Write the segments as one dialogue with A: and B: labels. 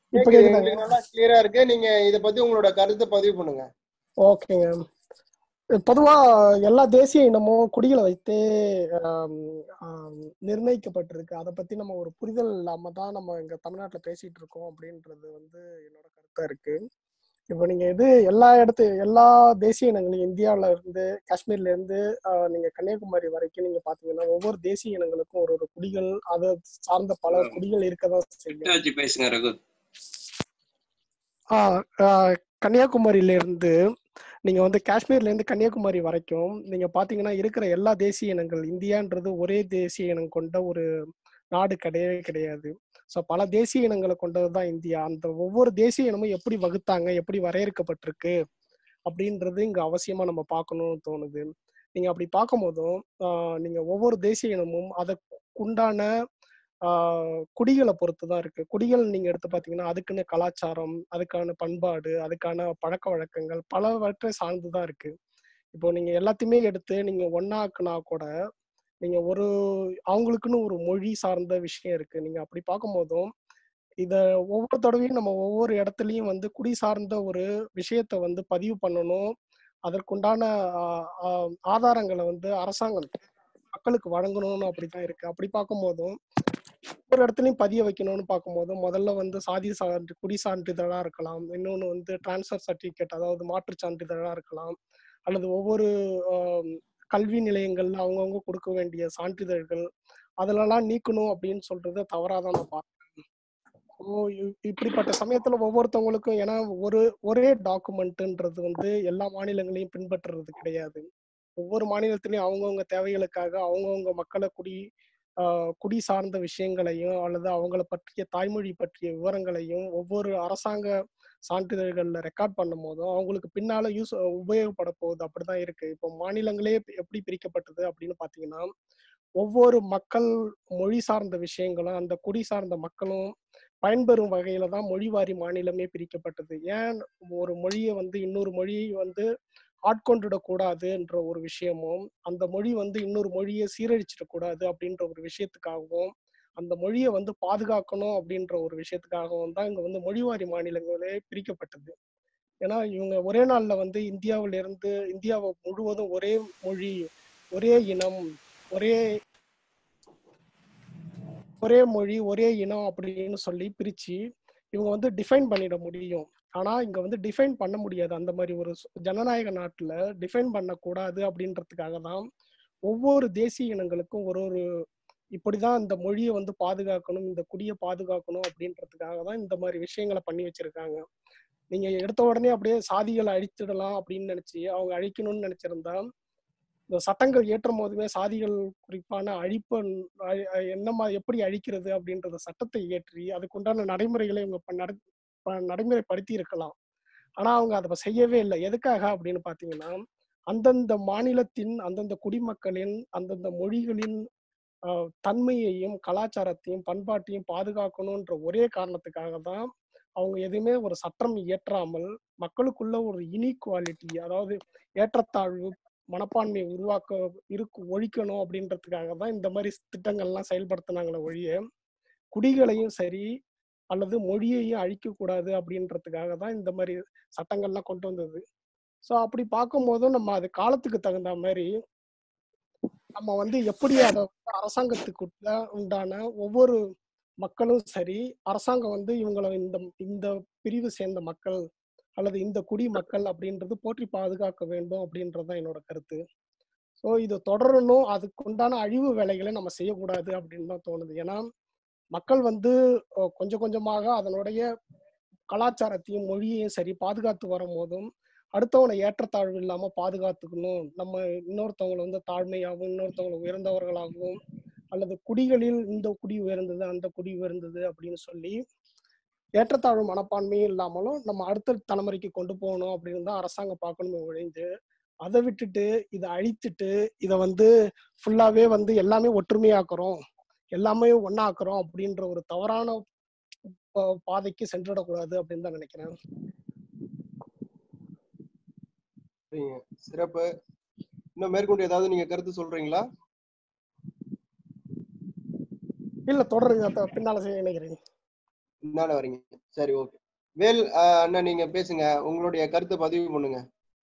A: இப்ப
B: கேக்குது
A: கேக்குதாங்க
B: எங்களுக்கு நல்லா கிளியரா இருக்கு நீங்க இத பத்தி உங்களோட கருத்தை பதிவு பண்ணுங்க
A: ஓகேங்க பொதுவா எல்லா தேசிய இனமும் குடிகளை வைத்தே ஆம், ஆம், நிர்ணயிக்கப்பட்டிருக்கு அதை பத்தி நம்ம ஒரு புரிதல் இல்லாம தான் நம்ம இங்க தமிழ்நாட்டுல பேசிட்டு இருக்கோம் அப்படின்றது வந்து என்னோட கருத்தா இருக்கு இப்போ நீங்க இது எல்லா இடத்து எல்லா தேசிய இனங்களையும் இந்தியாவுல இருந்து காஷ்மீர்ல இருந்து ஆஹ், நீங்க கன்னியாகுமரி வரைக்கும் நீங்க பாத்தீங்கன்னா ஒவ்வொரு தேசிய இனங்களுக்கும் ஒரு ஒரு குடிகள் அதை சார்ந்த பல குடிகள் இருக்கதான் செய்யும்
C: கிட்ட வச்சு பேசுங்க ரகு
A: ஆஹ் ஆஹ் கன்னியாகுமரியில இருந்து நீங்க வந்து காஷ்மீர்ல இருந்து கன்னியாகுமரி வரைக்கும் நீங்க பாத்தீங்கன்னா இருக்கிற எல்லா தேசிய இனங்கள் இந்தியான்றது ஒரே தேசிய இனம் கொண்ட ஒரு நாடு கிடையவே கிடையாது ஸோ பல தேசிய இனங்களை கொண்டதுதான் இந்தியா அந்த ஒவ்வொரு தேசிய இனமும் எப்படி வகுத்தாங்க எப்படி வரையறுக்கப்பட்டிருக்கு அப்படின்றது இங்க அவசியமா நம்ம பார்க்கணும்னு தோணுது நீங்க அப்படி பார்க்கும் போதும் ஆஹ் நீங்க ஒவ்வொரு தேசிய இனமும் அதற்குண்டான ஆஹ் குடிகளை பொறுத்து தான் இருக்கு குடிகள் நீங்க எடுத்து பாத்தீங்கன்னா அதுக்குன்னு கலாச்சாரம் அதுக்கான பண்பாடு அதுக்கான பழக்க வழக்கங்கள் பலவற்றை சார்ந்து தான் இருக்கு இப்போ நீங்க எல்லாத்தையுமே எடுத்து நீங்க ஒன்னாக்குனா கூட நீங்க ஒரு அவங்களுக்குன்னு ஒரு மொழி சார்ந்த விஷயம் இருக்கு நீங்க அப்படி பார்க்கும் போதும் இத ஒவ்வொரு தடவையும் நம்ம ஒவ்வொரு இடத்துலயும் வந்து குடி சார்ந்த ஒரு விஷயத்த வந்து பதிவு பண்ணணும் அதற்குண்டான ஆஹ், ஆஹ், ஆதாரங்களை வந்து அரசாங்கம் மக்களுக்கு வழங்கணும்னு அப்படித்தான் இருக்கு அப்படி பார்க்கும் போதும் ஒரு இடத்துலயும் பதிய வைக்கணும்னு பார்க்கும்போது முதல்ல வந்து சாதி சான்று குடி சான்றிதழா இருக்கலாம் இன்னொன்று வந்து டிரான்ஸ்ஃபர் சர்டிஃபிகேட் அதாவது மாற்றுச் சான்றிதழா இருக்கலாம் அல்லது ஒவ்வொரு ஆம், கல்வி நிலையங்கள்ல அவங்கவுங்க கொடுக்க வேண்டிய சான்றிதழ்கள் அதிலெல்லாம் நீக்கணும் அப்படின்னு சொல்றது தவறாதான் நான் பார்க்கிறேன் ஓ இ- இப்படிப்பட்ட சமயத்துல ஒவ்வொருத்தவங்களுக்கும் ஏன்னா ஒரு ஒரே டாக்குமெண்ட்ன்றது வந்து எல்லா மாநிலங்களையும் பின்பற்றுறது கிடையாது ஒவ்வொரு மாநிலத்திலையும் அவங்கவுங்க தேவைகளுக்காக அவங்கவுங்க மக்களை குடி ஆஹ் குடி சார்ந்த விஷயங்களையும் அல்லது அவங்கள பற்றிய தாய்மொழி பற்றிய விவரங்களையும் ஒவ்வொரு அரசாங்க சான்றிதழ்கள்ல ரெக்கார்ட் பண்ணும் போதும் அவங்களுக்கு பின்னால யூஸ் உபயோகப்பட போகுது அப்படிதான் இருக்கு இப்போ மாநிலங்களே எப்படி பிரிக்கப்பட்டது அப்படின்னு பாத்தீங்கன்னா ஒவ்வொரு மக்கள் மொழி சார்ந்த விஷயங்களும் அந்த குடி சார்ந்த மக்களும் பயன்பெறும் வகையில தான் மொழிவாரி மாநிலமே பிரிக்கப்பட்டது ஏன் ஒரு மொழியை வந்து இன்னொரு மொழியை வந்து ஆட்கொண்டுடக்கூடாதுன்ற ஒரு விஷயமும் அந்த மொழி வந்து இன்னொரு மொழியை சீரழிச்சிடக்கூடாது அப்படின்ற ஒரு விஷயத்துக்காகவும் அந்த மொழியை வந்து பாதுகாக்கணும் அப்படின்ற ஒரு விஷயத்துக்காகவும் தான் இங்க வந்து மொழிவாரி மாநிலங்களே பிரிக்கப்பட்டது ஏன்னா இவங்க ஒரே நாள்ல வந்து இந்தியாவில இருந்து இந்தியாவை முழுவதும் ஒரே மொழி ஒரே இனம் ஒரே ஒரே மொழி ஒரே இனம் அப்படின்னு சொல்லி பிரிச்சு இவங்க வந்து டிஃபைன் பண்ணிட முடியும் ஆனா இங்க வந்து டிஃபைன் பண்ண முடியாது அந்த மாதிரி ஒரு சு- ஜனநாயக நாட்டுல டிஃபைன் பண்ணக்கூடாது அப்படின்றதுக்காக தான் ஒவ்வொரு தேசிய இனங்களுக்கும் ஒரு ஒரு இப்படிதான் இந்த மொழியை வந்து பாதுகாக்கணும் இந்த குடியை பாதுகாக்கணும் அப்படின்றதுக்காக தான் இந்த மாதிரி விஷயங்களை பண்ணி வச்சிருக்காங்க நீங்க எடுத்த உடனே அப்படியே சாதிகளை அழிச்சிடலாம் அப்படின்னு நினைச்சு அவங்க அழிக்கணும்னு நினைச்சிருந்தா இந்த சட்டங்கள் இயற்றும் போதுமே சாதிகள் குறிப்பான அழிப்ப அழி- அஹ் என்ன மா- எப்படி அழிக்கிறது அப்படின்றத சட்டத்தை இயற்றி அதுக்குண்டான நடைமுறைகளை இவங்க ப- நட- ப- நடைமுறைப்படுத்தி இருக்கலாம் ஆனா அவங்க அதை செய்யவே இல்லை எதுக்காக அப்படின்னு பாத்தீங்கன்னா அந்தந்த மாநிலத்தின் அந்தந்த குடிமக்களின் அந்தந்த மொழிகளின் ஆஹ், தன்மையையும் கலாச்சாரத்தையும் பண்பாட்டையும் பாதுகாக்கணுன்ற ஒரே காரணத்துக்காக தான் அவங்க எதுவுமே ஒரு சட்டம் இயற்றாமல் மக்களுக்குள்ள ஒரு இனீக்குவாலிட்டி அதாவது ஏற்றத்தாழ்வு மனப்பான்மையை உருவாக்க இருக்கு ஒழிக்கணும் அப்படின்றதுக்காக தான் இந்த மாதிரி திட்டங்கள்லாம் செயல்படுத்தினாங்களே ஒழிய குடிகளையும் சரி அல்லது மொழியையும் அழிக்கக்கூடாது அப்படின்றதுக்காக தான் இந்த மாதிரி சட்டங்கள்லாம் கொண்டு வந்தது ஸோ அப்படி பார்க்கும்போதும் நம்ம அது காலத்துக்கு தகுந்த மாதிரி நம்ம வந்து எப்படி அதை வந்து அரசாங்கத்துக்குள்ள உண்டான ஒவ்வொரு மக்களும் சரி அரசாங்கம் வந்து இவங்களை இந்த இந்த பிரிவு சேர்ந்த மக்கள் அல்லது இந்த குடி மக்கள் அப்படின்றது போற்றி பாதுகாக்க வேண்டும் அப்படின்றதுதான் என்னோட கருத்து ஸோ இது தொடரணும் அதுக்குண்டான அழிவு வேலைகளை நம்ம செய்யக்கூடாது அப்படின்னு தான் தோணுது ஏன்னா மக்கள் வந்து அஹ், கொஞ்சம் கொஞ்சமாக அதனுடைய கலாச்சாரத்தையும் மொழியையும் சரி பாதுகாத்து வரும் போதும் அடுத்தவனை ஏற்றத்தாழ்வு இல்லாம பாதுகாத்துக்கணும் நம்ம இன்னொருத்தவங்களை வந்து தாழ்மையாகவும் இன்னொருத்தவங்களை உயர்ந்தவர்களாகவும் அல்லது குடிகளில் இந்த குடி உயர்ந்தது அந்த குடி உயர்ந்தது அப்படின்னு சொல்லி ஏற்றத்தாழ்வு மனப்பான்மையும் இல்லாமலும் நம்ம அடுத்த தலைமுறைக்கு கொண்டு போகணும் அப்படின்னு தான் அரசாங்கம் பார்க்கணுமே ஒழிஞ்சு அதை விட்டுட்டு இதை அழித்துட்டு இதை வந்து ஃபுல்லாவே வந்து எல்லாமே ஒற்றுமையாக்குறோம் எல்லாமே ஒன்னாக்குறோம் அப்படின்ற ஒரு தவறான பா- பாதைக்கு சென்றுடக்கூடாது அப்படின்னு தான் நினைக்கிறேன்
B: சரிங்க சிறப்பு இன்னும் மேற்கொண்டு ஏதாவது நீங்க கருத்து சொல்றீங்களா
A: இல்ல தொடருங்க அத பின்னால செய்ய நினைக்கிறேன்
B: முன்னால வரீங்க சரி ஓகே வேல் ஆஹ் அண்ணா நீங்க பேசுங்க உங்களுடைய கருத்தை பதிவு பண்ணுங்க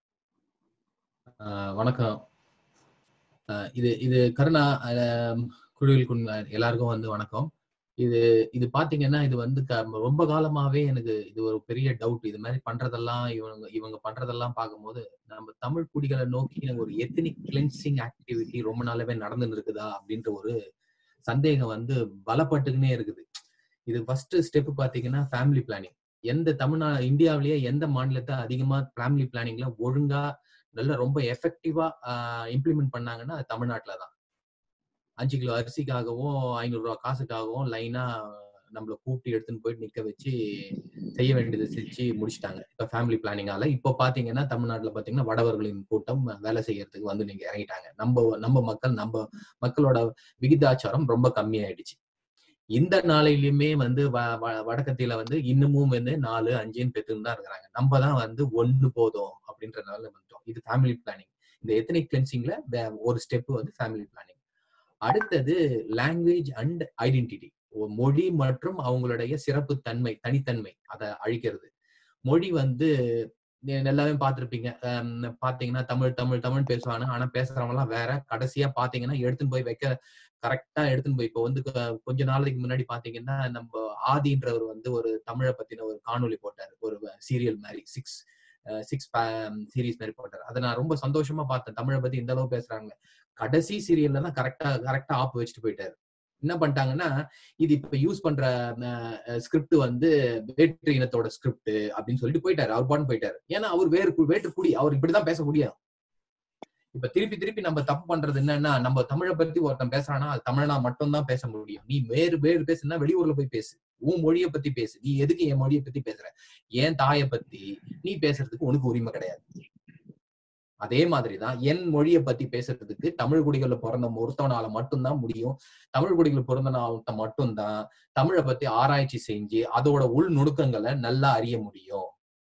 C: ஆஹ் வணக்கம் ஆஹ் இது இது கருணா ஆஹ் குழுவில் குன் எல்லாருக்கும் வந்து வணக்கம் இது இது பாத்தீங்கன்னா இது வந்து க- ரொம்ப காலமாவே எனக்கு இது ஒரு பெரிய டவுட் இது மாதிரி பண்றதெல்லாம் இவங்க இவங்க பண்றதெல்லாம் பார்க்கும்போது நம்ம தமிழ் குடிகளை நோக்கி எனக்கு ஒரு எத்தனிக் கிளென்சிங் ஆக்டிவிட்டி ரொம்ப நாளாவே நடந்துன்னு இருக்குதா அப்படின்ற ஒரு சந்தேகம் வந்து பலப்பட்டுக்கினே இருக்குது இது ஃபர்ஸ்ட் ஸ்டெப் பாத்தீங்கன்னா ஃபேமிலி பிளானிங் எந்த தமிழ்நா இந்தியாவிலேயே எந்த மாநிலத்தை அதிகமா ஃபேமிலி பிளானிங்ல ஒழுங்கா நல்ல ரொம்ப எஃபெக்டிவா இம்ப்ளிமெண்ட் பண்ணாங்கன்னா அது தமிழ்நாட்டுல தான் அஞ்சு கிலோ அரிசிக்காகவும் ஐநூறு ரூபா காசுக்காகவும் லைனா நம்மள கூப்பிட்டு எடுத்துன்னு போயிட்டு நிக்க வச்சு செய்ய வேண்டியதை செஞ்சு முடிச்சிட்டாங்க இப்ப ஃபேமிலி பிளானிங்கால இப்போ பாத்தீங்கன்னா தமிழ்நாட்டுல பாத்தீங்கன்னா வடவர்களின் கூட்டம் வேலை செய்யறதுக்கு வந்து நீங்க இறங்கிட்டாங்க நம்ம நம்ம மக்கள் நம்ம மக்களோட விகிதாச்சாரம் ரொம்ப கம்மியாயிடுச்சு இந்த நாளையிலுமே வந்து வ- வ- வடக்கத்தில வந்து இன்னமும் வந்து நாலு அஞ்சுன்னு பெற்றுன்னு தான் இருக்கிறாங்க நம்ம தான் வந்து ஒண்ணு போதும் அப்படின்றதுனால வந்துட்டோம் இது ஃபேமிலி பிளானிங் இந்த எத்தனிக் கிளென்சிங்ல ஒரு ஸ்டெப் வந்து ஃபேமிலி பிளானிங் அடுத்தது லாங்குவேஜ் அண்ட் ஐடென்டிட்டி மொழி மற்றும் அவங்களுடைய சிறப்பு தன்மை தனித்தன்மை அதை அழிக்கிறது மொழி வந்து நீ- எல்லாமே பார்த்திருப்பீங்க ஹம், பாத்தீங்கன்னா தமிழ் தமிழ் தமிழ் பேசுவாங்க ஆனா பேசுறவங்க எல்லாம் வேற கடைசியா பாத்தீங்கன்னா எடுத்துன்னு போய் வைக்க கரெக்டா எடுத்துன்னு போய் இப்போ வந்து கொ- கொஞ்ச நாளைக்கு முன்னாடி பாத்தீங்கன்னா நம்ம ஆதின்றவர் வந்து ஒரு தமிழை பத்தின ஒரு காணொளி போட்டார் ஒரு சீரியல் மாதிரி சிக்ஸ் சிக்ஸ் சீரீஸ் மாதிரி போட்டார் அதை நான் ரொம்ப சந்தோஷமா பார்த்தேன் தமிழை பத்தி இந்த அளவு பேசுறாங்க கடைசி சீரியல்ல தான் கரெக்டா கரெக்டா ஆப் வச்சுட்டு போயிட்டாரு என்ன பண்ணிட்டாங்கன்னா இது இப்ப யூஸ் பண்ற ஸ்கிரிப்ட் வந்து வேற்று இனத்தோட ஸ்கிரிப்ட் அப்படின்னு சொல்லிட்டு போயிட்டாரு அவர் பாட்டு போயிட்டாரு ஏன்னா அவர் வேறு கு- வேற்று குடி அவர் இப்படிதான் பேச முடியும் இப்ப திருப்பி திருப்பி நம்ம தப்பு பண்றது என்னன்னா நம்ம தமிழை பத்தி ஒருத்தன் பேசுறானா அது தமிழனா மட்டும் தான் பேச முடியும் நீ வேறு வேறு பேசுனா வெளியூர்ல போய் பேசு உன் மொழியை பத்தி பேசு நீ எதுக்கு என் மொழியை பத்தி பேசுற என் தாயை பத்தி நீ பேசுறதுக்கு உனக்கு உரிமை கிடையாது அதே மாதிரிதான் என் மொழியை பத்தி பேசுறதுக்கு தமிழ் குடிகள்ல பிறந்த ஒருத்தவனால மட்டும்தான் முடியும் தமிழ் குடிகள் பிறந்தனால மட்டும்தான் தமிழை பத்தி ஆராய்ச்சி செஞ்சு அதோட உள் நுணுக்கங்களை நல்லா அறிய முடியும்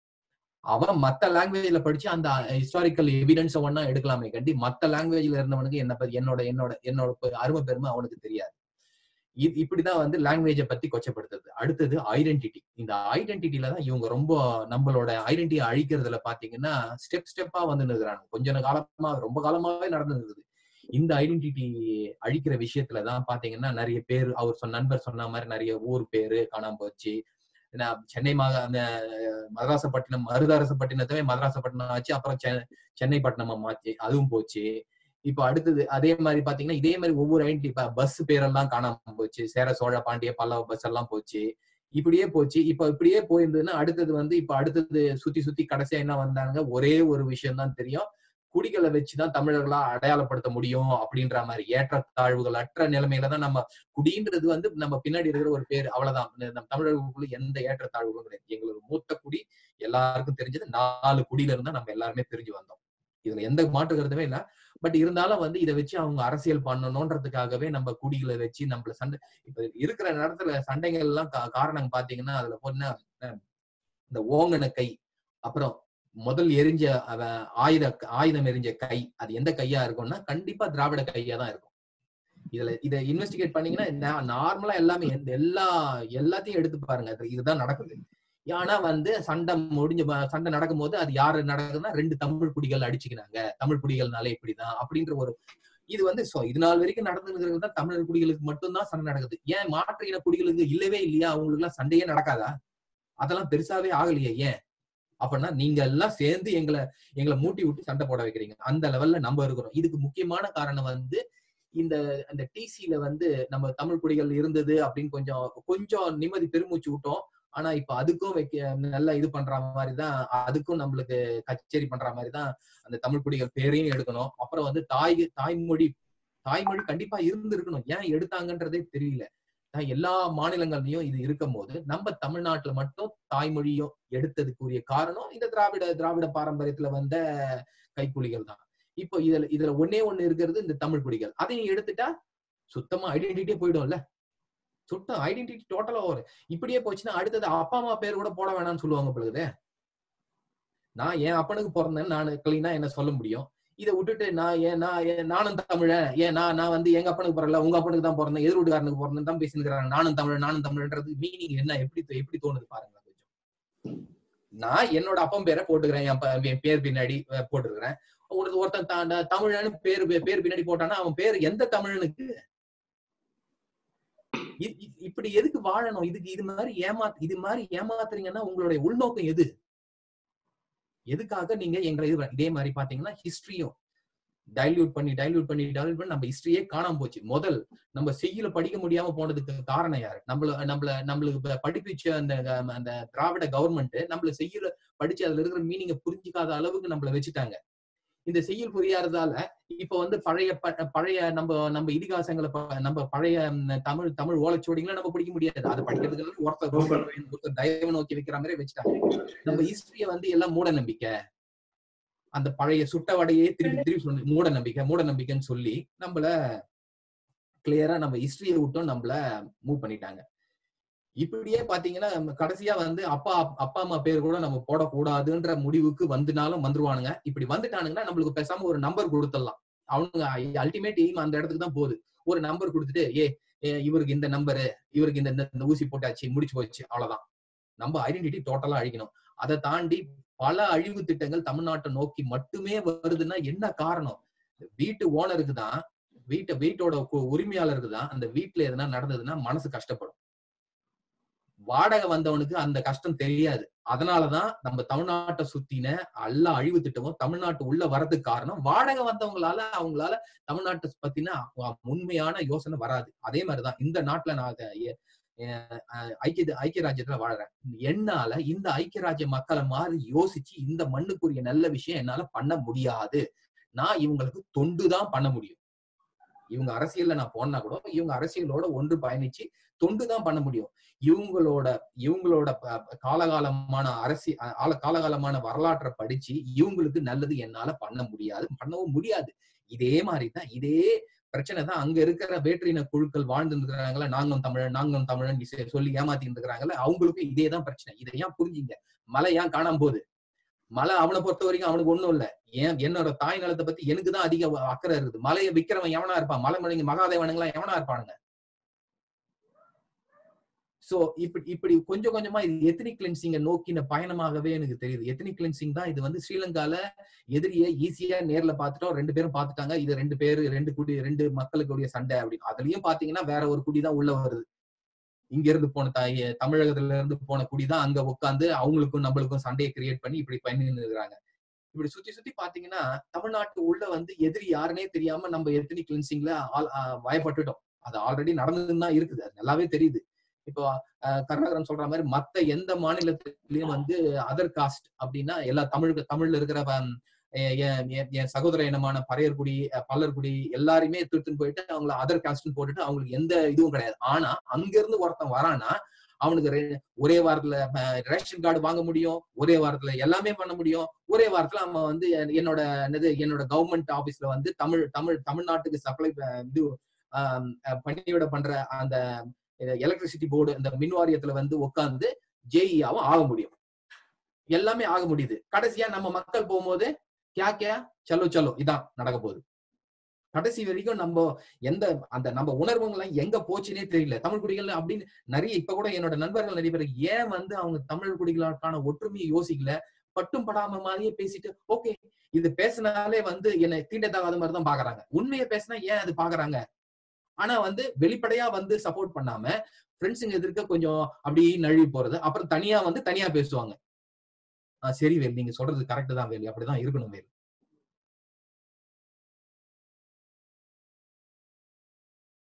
C: அவன் மத்த லாங்குவேஜ்ல படிச்சு அந்த ஹிஸ்டாரிக்கல் எவிடன்ஸ் ஒன்னா எடுக்கலாமே கண்டி மத்த லாங்குவேஜ்ல இருந்தவனுக்கு என்ன பத்தி என்னோட என்னோட என்னோட பெ- அருமை பெருமை அவனுக்கு தெரியாது இது இப்படிதான் வந்து லாங்குவேஜை பத்தி கொச்சப்படுத்துறது அடுத்தது ஐடென்டிட்டி இந்த ஐடென்டிட்டில தான் இவங்க ரொம்ப நம்மளோட ஐடென்டிட்டி அழிக்கிறதுல பாத்தீங்கன்னா ஸ்டெப் ஸ்டெப்பா வந்து நிற்கிறாங்க கொஞ்ச காலமா ரொம்ப காலமாவே நடந்து இருக்குது இந்த ஐடென்டிட்டி அழிக்கிற விஷயத்துல தான் பாத்தீங்கன்னா நிறைய பேர் அவர் சொன்ன நண்பர் சொன்ன மாதிரி நிறைய ஊர் பேரு காணாம போச்சு ஏன்னா சென்னை மா அந்த மதராசப்பட்டினம் மருதாரசப்பட்டினத்தவே மதராசப்பட்டினம் ஆச்சு அப்புறம் செ- சென்னை பட்டணமா மாத்தி அதுவும் போச்சு இப்போ அடுத்தது அதே மாதிரி பாத்தீங்கன்னா இதே மாதிரி ஒவ்வொரு ஐடென்டி பஸ் பேரெல்லாம் காணாம போச்சு சேர சோழ பாண்டிய பல்லவ பஸ் எல்லாம் போச்சு இப்படியே போச்சு இப்ப இப்படியே போயிருந்ததுன்னா அடுத்தது வந்து இப்ப அடுத்தது சுத்தி சுத்தி கடைசியா என்ன வந்தாங்க ஒரே ஒரு விஷயம் தான் தெரியும் குடிகளை வச்சுதான் தமிழர்களா அடையாளப்படுத்த முடியும் அப்படின்ற மாதிரி ஏற்றத்தாழ்வுகள் அற்ற நிலைமையில தான் நம்ம குடின்றது வந்து நம்ம பின்னாடி இருக்கிற ஒரு பேர் அவ்வளவுதான் இந்த நம்ம தமிழர்களுக்குள்ள எந்த ஏற்றத்தாழ்வுகளும் கிடையாது எங்களோட மூத்த குடி எல்லாருக்கும் தெரிஞ்சது நாலு குடியில இருந்தா நம்ம எல்லாருமே பிரிஞ்சு வந்தோம் இதுல எந்த மாற்று கருத்துமே இல்ல பட் இருந்தாலும் வந்து இதை வச்சு அவங்க அரசியல் பண்ணணுன்றதுக்காகவே நம்ம குடிகளை வச்சு நம்மள சண்டை இப்ப இருக்கிற நேரத்துல சண்டைகள் எல்லாம் கா- காரணம் பாத்தீங்கன்னா அதுல போனா இந்த ஓங்கன கை அப்புறம் முதல் எரிஞ்ச அவ- ஆயுத ஆயுதம் எரிஞ்ச கை அது எந்த கையா இருக்கும்னா கண்டிப்பா திராவிட கையா தான் இருக்கும் இதுல இதை இன்வெஸ்டிகேட் பண்ணீங்கன்னா நார்மலா எல்லாமே எந்த- எல்லா எல்லாத்தையும் எடுத்து பாருங்க இது- இதுதான் நடக்குது ஆனா வந்து சண்டை முடிஞ்ச ப- சண்டை நடக்கும்போது அது யாரு நடக்குதுன்னா ரெண்டு தமிழ் குடிகள் அடிச்சுக்கிறாங்க தமிழ் குடிகள்னாலே இப்படிதான் அப்படின்ற ஒரு இது வந்து so இது நாள் வரைக்கும் நடந்துங்கிறது தான் தமிழர் குடிகளுக்கு மட்டும்தான் சண்டை நடக்குது ஏன் மாற்று இன குடிகளுக்கு இல்லவே இல்லையா அவங்களுக்கு எல்லாம் சண்டையே நடக்காதா அதெல்லாம் பெருசாவே ஆகலையே ஏன் அப்படின்னா நீங்க எல்லாம் சேர்ந்து எங்களை எங்களை மூட்டி விட்டு சண்டை போட வைக்கிறீங்க அந்த லெவல்ல நம்ம இருக்கிறோம் இதுக்கு முக்கியமான காரணம் வந்து இந்த அந்த டிசில வந்து நம்ம தமிழ் குடிகள் இருந்தது அப்படின்னு கொஞ்சம் கொஞ்சம் நிம்மதி பெருமூச்சு விட்டோம் ஆனா இப்ப அதுக்கும் வைக்க நல்லா இது பண்ற மாதிரி தான் அதுக்கும் நம்மளுக்கு கச்சேரி பண்ற மாதிரி தான் அந்த தமிழ் குடிகள் பேரையும் எடுக்கணும் அப்புறம் வந்து தாய் தாய்மொழி தாய்மொழி கண்டிப்பா இருந்து இருக்கணும் ஏன் எடுத்தாங்கன்றதே தெரியல நான் எல்லா மாநிலங்கள்லயும் இது இருக்கும் போது நம்ம தமிழ்நாட்டுல மட்டும் தாய்மொழியும் எடுத்ததுக்குரிய காரணம் இந்த திராவிட திராவிட பாரம்பரியத்துல வந்த கைக்கூலிகள் தான் இப்போ இதுல இதுல ஒன்னே ஒண்ணு இருக்கிறது இந்த தமிழ் குடிகள் அதையும் எடுத்துட்டா சுத்தமா ஐடென்டிட்டியே போயிடும்ல சுத்தம் ஐடென்டிட்டி டோட்டலா வரும் இப்படியே போச்சுன்னா அடுத்தது அப்பா அம்மா பேர் கூட போட வேணாம்னு சொல்லுவாங்க பொழுது நான் என் அப்பனுக்கு பிறந்தேன்னு நான் கிளீனா என்ன சொல்ல முடியும் இதை விட்டுட்டு நான் ஏன் நான் ஏன் நானும் தமிழன் ஏன் நான் நான் வந்து எங்க அப்பனுக்கு பிறல உங்க அப்பனுக்கு தான் பிறந்தேன் எதிர் வீட்டுக்காரனுக்கு பிறந்தேன் தான் பேசினுக்கிறாங்க நானும் தமிழன் நானும் தமிழன்றது மீனிங் என்ன எப்படி தோ- எப்படி தோணுது பாருங்க கொஞ்சம் நான் என்னோட அப்பன் பேரை போட்டுக்கிறேன் என் ப- என் பேர் பின்னாடி அஹ், போட்டுக்கிறேன் ஒரு ஒருத்தன் தா- தமிழன்னு பேர் பேர் பின்னாடி போட்டானா அவன் பேர் எந்த தமிழனுக்கு இ- இ- இப்படி எதுக்கு வாழணும் இதுக்கு இது மாதிரி ஏமா இது மாதிரி ஏமாத்துறீங்கன்னா உங்களுடைய உள்நோக்கம் எது எதுக்காக நீங்க எங்களை இது இதே மாதிரி பாத்தீங்கன்னா ஹிஸ்டரியும் டைல்யூட் பண்ணி டைல்யூட் பண்ணி டைல்யூட் பண்ணி நம்ம ஹிஸ்டரியே காணாம போச்சு முதல் நம்ம செய்யல படிக்க முடியாம போனதுக்கு காரணம் யாரு நம்மள நம்மள நம்மளுக்கு இப்ப படிப்பிச்ச அந்த அஹ், அந்த திராவிட கவர்மெண்ட் நம்மள செய்யல படிச்சு அதுல இருக்கிற மீனிங்க புரிஞ்சிக்காத அளவுக்கு நம்மள வச்சுட்டாங்க இந்த செய்யுள் புரியாததால இப்ப வந்து பழைய ப- பழைய நம்ம நம்ம இதிகாசங்களை ப- நம்ம பழைய ம், தமிழ் தமிழ் ஓலைச்சுவடிகளை நம்ம படிக்க முடியாது அதை படிக்கிறதுக்கு ஒருத்தர் ஒருத்தர் ஒருத்தர் தயவு நோக்கி வைக்கிற மாதிரி வச்சுட்டாங்க நம்ம ஹிஸ்டரிய வந்து எல்லாம் மூட நம்பிக்கை அந்த பழைய சுட்ட வடையே திருப்பி திருப்பி சொல்லி மூட நம்பிக்கை மூட நம்பிக்கைன்னு சொல்லி நம்மள கிளியரா நம்ம ஹிஸ்டரியை விட்டும் நம்மள மூவ் பண்ணிட்டாங்க இப்படியே பாத்தீங்கன்னா நம்ம கடைசியா வந்து அப்பா அப்பா அம்மா பேர் கூட நம்ம போடக்கூடாதுன்ற முடிவுக்கு வந்துனாலும் வந்துருவானுங்க இப்படி வந்துட்டானுங்கன்னா நம்மளுக்கு பேசாம ஒரு நம்பர் கொடுத்துடலாம் அவனுங்க அல்டிமேட் எய்ம் அந்த இடத்துக்கு தான் போகுது ஒரு நம்பர் கொடுத்துட்டு ஏ ஏ, இவருக்கு இந்த நம்பரு இவருக்கு இந்த இந்த- இந்த ஊசி போட்டாச்சு முடிச்சு போச்சு அவ்வளவுதான் நம்ம ஐடென்டிட்டி டோட்டலா அழிக்கணும் அதை தாண்டி பல அழிவு திட்டங்கள் தமிழ்நாட்டை நோக்கி மட்டுமே வருதுன்னா என்ன காரணம் இந்த வீட்டு ஓனருக்கு தான் வீட்டை வீட்டோட கு- உரிமையாளருக்கு தான் அந்த வீட்டுல எதனா நடந்ததுன்னா மனசு கஷ்டப்படும் வாடகை வந்தவனுக்கு அந்த கஷ்டம் தெரியாது அதனாலதான் நம்ம தமிழ்நாட்டை சுத்தின எல்லா அழிவு திட்டமும் தமிழ்நாட்டு உள்ள வரதுக்கு காரணம் வாடகை வந்தவங்களால அவங்களால தமிழ்நாட்டை பத்தின அ- உண்மையான யோசனை வராது அதே மாதிரிதான் இந்த நாட்டுல நான் அத எ- எ- அஹ் ஐக்கிய ஐக்கிய ராஜ்யத்துல வாழறேன் என்னால இந்த ஐக்கிய ராஜ்ய மக்களை மாதிரி யோசிச்சு இந்த மண்ணுக்குரிய நல்ல விஷயம் என்னால பண்ண முடியாது நான் இவங்களுக்கு தொண்டு தான் பண்ண முடியும் இவங்க அரசியல்ல நான் போனா கூட இவங்க அரசியலோட ஒன்று பயணிச்சு தொண்டு தான் பண்ண முடியும் இவங்களோட இவங்களோட ப- ப- காலகாலமான அரசி அ- ஆல- காலகாலமான வரலாற்றை படிச்சு இவங்களுக்கு நல்லது என்னால பண்ண முடியாது பண்ணவும் முடியாது இதே மாதிரி தான் இதே பிரச்சனை தான் அங்க இருக்கிற வேற்றின குழுக்கள் வாழ்ந்து இருக்கிறாங்களா நாங்களும் தமிழன் நாங்களும் தமிழன் இசை- சொல்லி ஏமாத்தி இருக்கிறாங்கல்ல அவங்களுக்கும் இதே தான் பிரச்சனை இதை ஏன் புரிஞ்சுங்க மலை ஏன் காணாம போகுது மலை அவனை பொறுத்த வரைக்கும் அவனுக்கு ஒண்ணும் இல்ல ஏன் என்னோட தாய் நிலத்தை பத்தி எனக்கு தான் அதிக அக்கறை இருக்குது மலையை விக்கிறவன் எவனா இருப்பான் மலை மலைங்க மகாதேவனுங்களாம் எவனா இருப்பானுங்க சோ இப்படி இப்படி கொஞ்சம் கொஞ்சமா இது எத்தனிக் கிளென்சிங்க நோக்கின பயணமாகவே எனக்கு தெரியுது எத்தனிக் கிளென்சிங் தான் இது வந்து ஸ்ரீலங்கால எதிரியை ஈஸியா நேர்ல பாத்துட்டோம் ரெண்டு பேரும் பாத்துட்டாங்க இது ரெண்டு பேரு ரெண்டு குடி ரெண்டு மக்களுக்குடைய சண்டை அப்படின்னு அதுலயும் பாத்தீங்கன்னா வேற ஒரு குடி தான் உள்ள வருது இங்க இருந்து போன தாய் தமிழகத்துல இருந்து போன குடி தான் அங்க உட்காந்து அவங்களுக்கும் நம்மளுக்கும் சண்டையை கிரியேட் பண்ணி இப்படி பண்ணின்னு இருக்கிறாங்க இப்படி சுத்தி சுத்தி பாத்தீங்கன்னா தமிழ்நாட்டு உள்ள வந்து எதிரி யாருன்னே தெரியாம நம்ம எத்தனிக் கிளென்சிங்ல வயப்பட்டுட்டோம் அது ஆல்ரெடி நடந்ததுன்னு தான் இருக்குது அது நல்லாவே தெரியுது இப்போ அஹ், கருணாகரன் சொல்ற மாதிரி மத்த எந்த மாநிலத்திலயும் வந்து அதர் காஸ்ட் அப்படின்னா எல்லா தமிழ் தமிழ்ல இருக்கிற ஹம், எ- எ- எ- என் சகோதர இனமான பறையர்குடி அஹ், பல்லர்குடி எல்லாருமே திருத்துன்னு போயிட்டு அவங்கள அதர் காஸ்ட்னு போட்டுட்டு அவங்களுக்கு எந்த இதுவும் கிடையாது ஆனா அங்க இருந்து ஒருத்தன் வரானா அவனுக்கு ரெ- ஒரே வாரத்துல அஹ், ரேஷன் கார்டு வாங்க முடியும் ஒரே வாரத்துல எல்லாமே பண்ண முடியும் ஒரே வாரத்துல அவன் வந்து என்- என்னோட என்னது என்னோட கவர்மெண்ட் ஆபீஸ்ல வந்து தமிழ் தமிழ் தமிழ்நாட்டுக்கு சப்ளை இது ஆஹ், அஹ், பணியோட பண்ற அந்த எலக்ட்ரிசிட்டி போர்டு இந்த மின் வாரியத்துல வந்து உட்கார்ந்து ஜேஇயாவும் ஆக முடியும் எல்லாமே ஆக முடியுது கடைசியா நம்ம மக்கள் போகும்போது கியா கியா சலோ சலோ இதான் நடக்க போகுது கடைசி வரைக்கும் நம்ம எந்த அந்த நம்ம உணர்வுங்களாம் எங்க போச்சுன்னே தெரியல தமிழ் குடிகள் அப்படின்னு நிறைய இப்ப கூட என்னோட நண்பர்கள் நிறைய பேர் ஏன் வந்து அவங்க தமிழ் குடிகளுக்கான ஒற்றுமையை யோசிக்கல பட்டும் படாம மாதிரியே பேசிட்டு ஓகே இது பேசினாலே வந்து என்னை தீண்டத்தகாத மாதிரி தான் பாக்குறாங்க உண்மையை பேசினா ஏன் அது பாக்குறாங்க ஆனா வந்து வெளிப்படையா வந்து சப்போர்ட் பண்ணாம ஃப்ரெண்ட்ஸுங்க எதிர்க்க கொஞ்சம் அப்படி நழுவி போறது அப்புறம் தனியா வந்து தனியா பேசுவாங்க ஆஹ் சரி வேல் நீங்க சொல்றது கரெக்ட் தான் வேல் அப்படிதான் இருக்கணும் வேல்